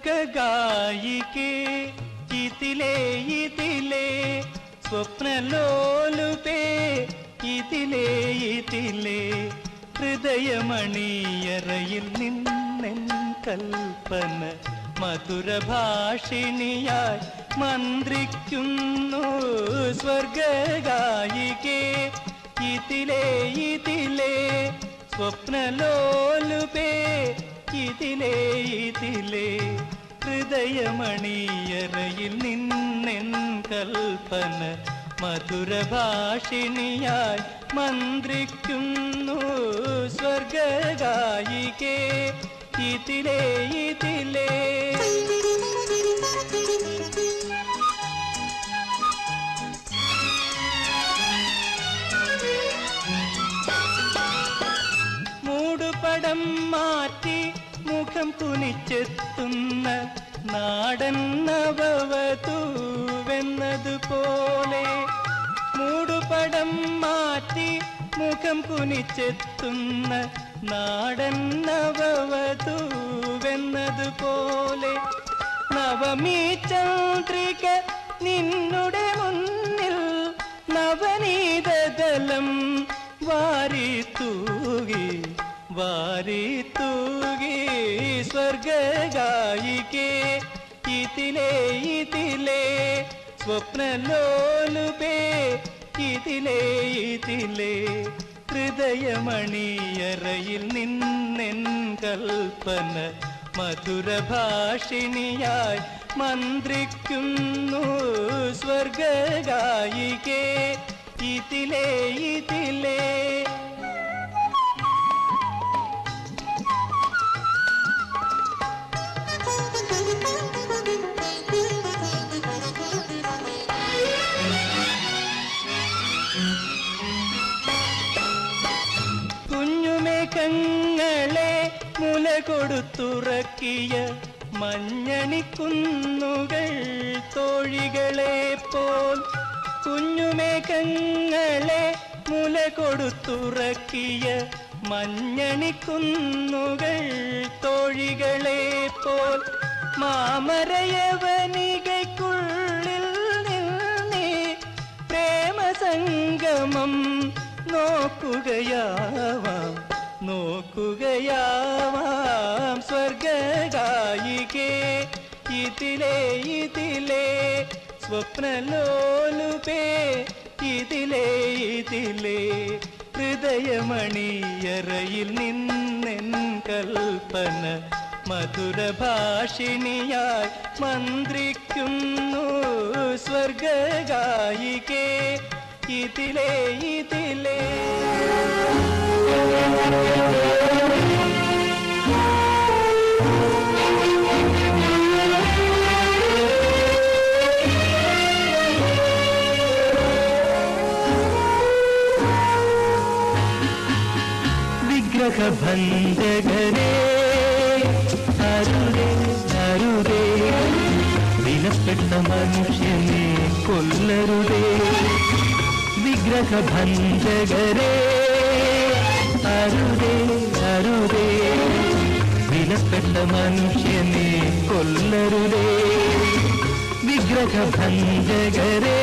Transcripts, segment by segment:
സ്വർഗായികേ ഇതിലേ ഇതിലേ സ്വപ്നലോലുപേ ഇതിലേ ഇതിലേ ഹൃദയമണിയറയിൽ നിന്നെൻ കൽപ്പന മധുരഭാഷിണിയായി മന്ത്രിക്കുന്നു സ്വർഗായികേ ഇതിലേ ഇതിലേ സ്വപ്നലോലുപേ ഇതിലേ ഇതിലേ ഹൃദയമണിയറയിൽ നിന്നെൻ കൽപ്പന മധുരഭാഷിണിയായി മന്ത്രിക്കുന്നു സ്വർഗായികേ ഇതിലേ ഇതിലേ മൂടുപടം മാറ്റി മുഖം കുനിച്ചെത്തുന്ന നാടൻ നവവധൂവെന്നതുപോലെ മൂടുപടം മാറ്റി മുഖം കുനിച്ചെത്തുന്ന നാടൻ നവവധൂവെന്നതുപോലെ നവമീ ചന്ദ്രിക നിന്നുടെ മുന്നിൽ നവനീതദലം വാരി തൂകി വാരി തൂകി സ്വർഗായികേ ഇതിലേ ഇതിലേ സ്വപ്നലോലുപേ ഇതിലേ ഇതിലേ ഹൃദയമണിയറയിൽ നിന്നെൻ കൽപ്പന മധുരഭാഷിണിയായി മന്ത്രിക്കുന്നു സ്വർഗായികേ ഇതിലേ ഇതിലേ കുഞ്ഞുമേഘങ്ങളെ മുല കൊടുത്തുറക്കിയ മഞ്ഞണിക്കുന്നുകൾ തോഴികളെ പോൽ കുഞ്ഞുമേഘങ്ങളെ മുല കൊടുത്തുറക്കിയ മഞ്ഞണിക്കുന്നുകൾ തോഴികളെ പോൽ മാമരയവനികയ്ക്കുള്ളിൽ നിന്നേ പ്രേമസംഗമം നോക്കുകയാവാം നോക്കുകയാവാം സ്വർഗായികേ ഇതിലേ ഇതിലേ സ്വപ്നലോലുപേ ഇതിലേ ഇതിലേ ഹൃദയമണിയറയിൽ നിന്നെൻ കൽപ്പന മധുരഭാഷിണിയായി മന്ത്രിക്കുന്നു സ്വർഗായികേ ഇതിലേ ഇതിലേ വിഗ്രഹഭഞ്ജകരേ അരുതേ അരുതേ വിലപ്പെട്ട മനുഷ്യനെ കൊല്ലരുതേ വിഗ്രഹഭഞ്ജകരേ അരുതേ അരുതേ വിലപ്പെട്ട മനുഷ്യനെ കൊല്ലരുതേ വിഗ്രഹഭഞ്ജകരേ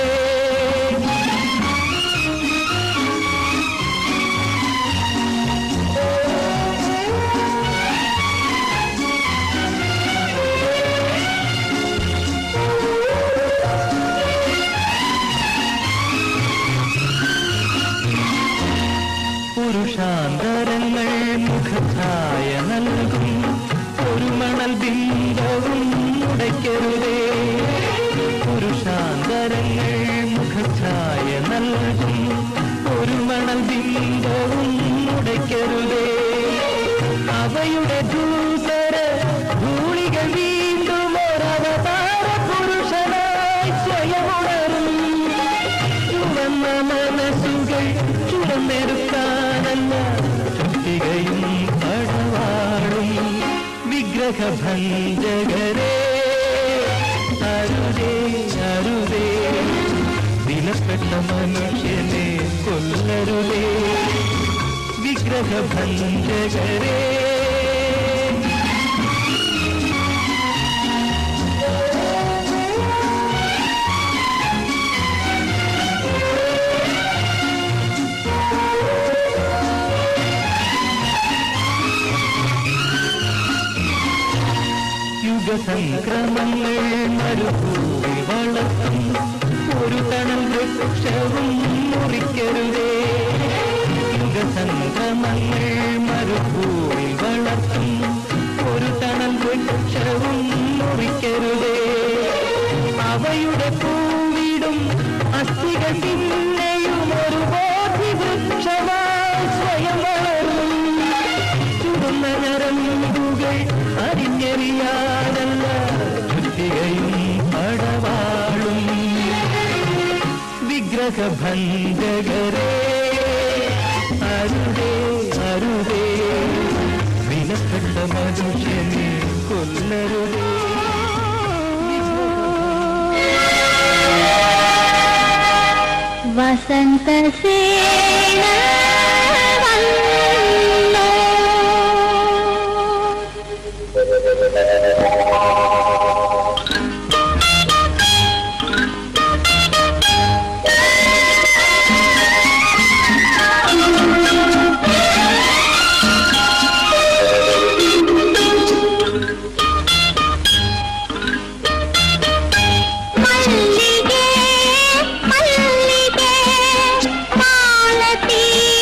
പുരുഷാന്തരങ്ങൾ മുഖഛായ നൽകും ഒരു മണൽ ബിംബവും ഉടയ്ക്കരുതേ പുരുഷാന്തരങ്ങൾ മുഖഛായ നൽകും ഒരു മണൽ ബിംബവും ഉടയ്ക്കരുതേ അവയുടെ ധൂസര ധൂളികൾ വീണ്ടും ഒരവതാര പുരുഷനായി സ്വയമുണരും ചുവന്ന മനസ്സുകൾ ചുവന്നെടുക്കാനല്ല ചുറ്റികയും പടവാടും വിഗ്രഹഭഞ്ജകരേ അരുതേ അരുതേ വിലപ്പെട്ട മനുഷ്യനെ കൊല്ലരുതേ വിഗ്രഹഭഞ്ജകരേ യുഗസംക്രമങ്ങൾ മരുഭൂമി വളർത്തും ഒരു തണൽ വൃക്ഷവും മുറിക്കരുതേ യുഗസംക്രമങ്ങൾ മരുഭൂമി വളർത്തും ഒരു തണൽ വൃക്ഷവും മുറിക്കരുതേ അവയുടെ പൂവിടും അസ്ഥികൾ പിന്നെയും ഒരു ബോധി വൃക്ഷമായി സ്വയം വളരും ചുടുന്ന ഞരമ്പുകൾ അറിഞ്ഞെറിയാനല്ല ചുറ്റികയും പടവാളും വിഗ്രഹഭഞ്ജകരേ അരുതേ അരുതേ വിലപ്പെട്ട മനുഷ്യനെ കൊല്ലരുതേ വസന്തസേന വന്നോ. മല്ലികേ മല്ലികേ മാലതീ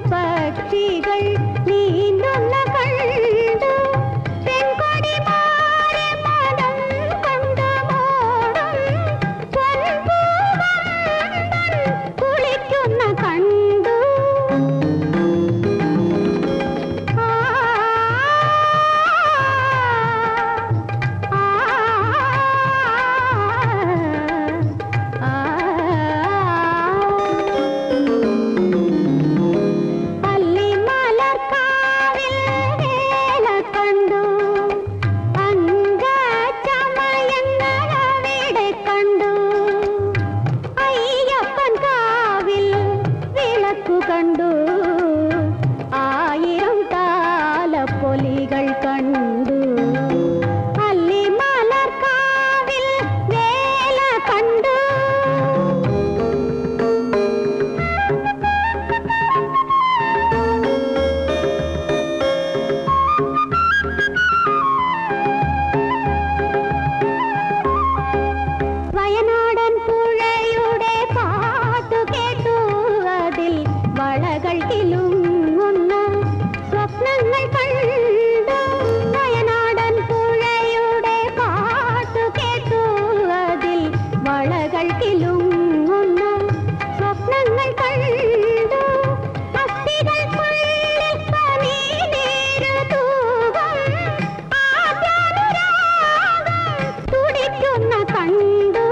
പക്ഷികൾ നീന്തുന്ന കണ്ടു പെൺകൊടി മാറി മനം കൊണ്ട് മോടും പൊൻപൂവൻ കുളിക്കുന്ന കണ്ടു ആ പള്ളിമലർക്കാവിൽ വേല കണ്ടു അംഗചമയങ്ങളവിടെ കണ്ടു അയ്യപ്പൻ കാവിൽ വിളക്കു കണ്ടു ആയിരം താലപ്പൊലികൾ കണ്ടു അല്ലിമലർക്കാവിൽ വേല കണ്ടു വയനാടൻ പുഴയുടെ പാട്ടു കേട്ടു അതിൽ വളകൾ കിലുങ്ങുന്ന സ്വപ്നങ്ങൾ കണ്ടു വയനാടൻ പുഴയുടെ പാട്ടു കേട്ടു അതിൽ വളകൾ കിലുങ്ങുന്ന സ്വപ്നങ്ങൾ കണ്ടു അസ്ഥികൾക്കുള്ളിൽ പനിനീരു തൂകും ആദ്യാനുരാഗം തുടിക്കുന്ന കണ്ടു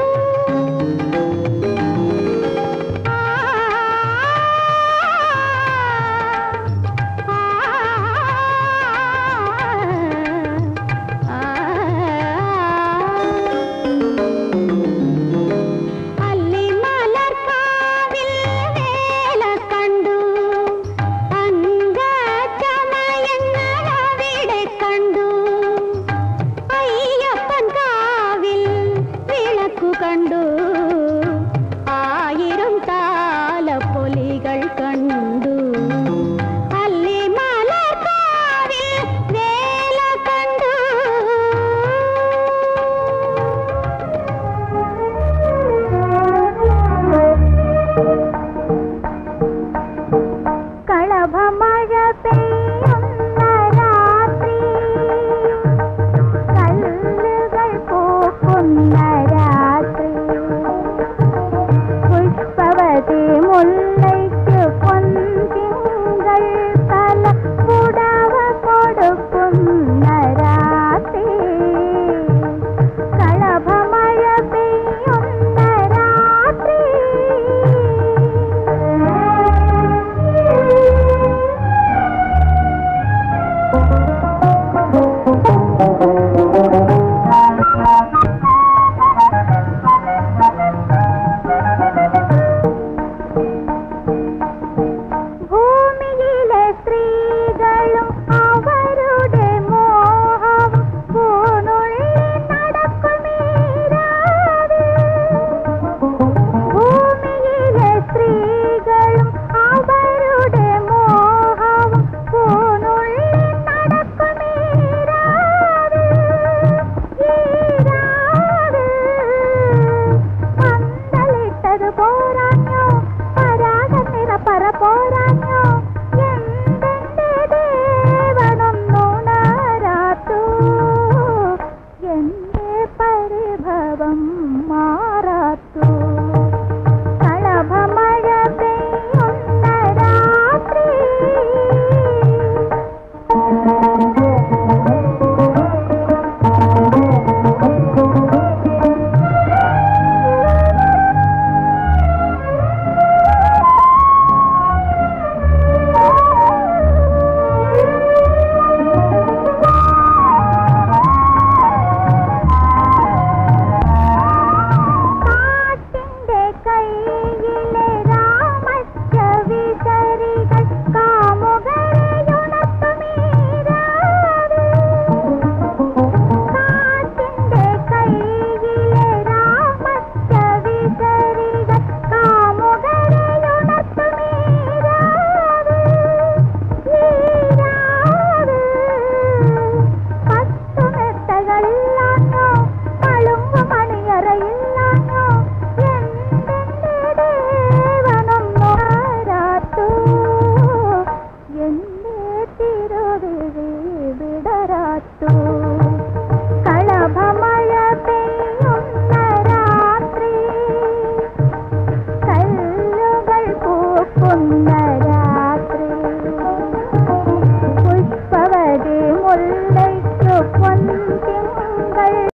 ആ അല്ലിമലർക്കാവിൽ വേല കണ്ടു അംഗചമയങ്ങളവിടെ കണ്ടു അയ്യപ്പൻ കാവിൽ വിളക്കു കണ്ടു ആയിരം താലപ്പൊലികൾ കണ്ടു അല്ലിമലർക്കാവിൽ വേല കണ്ടു കളഭമഴ പെയ്യുന്ന രാത്രി കല്ലുകൾ പൂക്കുന്ന രാത്രി പുഷ്പവതി മുല്ലയ്ക്ക് പൊൻതിങ്കൾ തല പുടവ കൊടുക്കുന്ന രാത്രി കളഭമഴ പെയ്യുന്ന രാത്രി ഭൂമിയിലെ സ്ത്രീകളും അവരുടെ മോഹം പൂനുള്ളി നടക്കുമീരാതെ ഭൂമിയിലെ സ്ത്രീകളും അവരുടെ മോഹം പൂനുള്ളി നടക്കുമീരാതെ ഈരാതെ പന്തലിട്ടത് പോരാഞ്ഞോ പരാഗ നിറപ്പറ പോരാഞ്ഞോ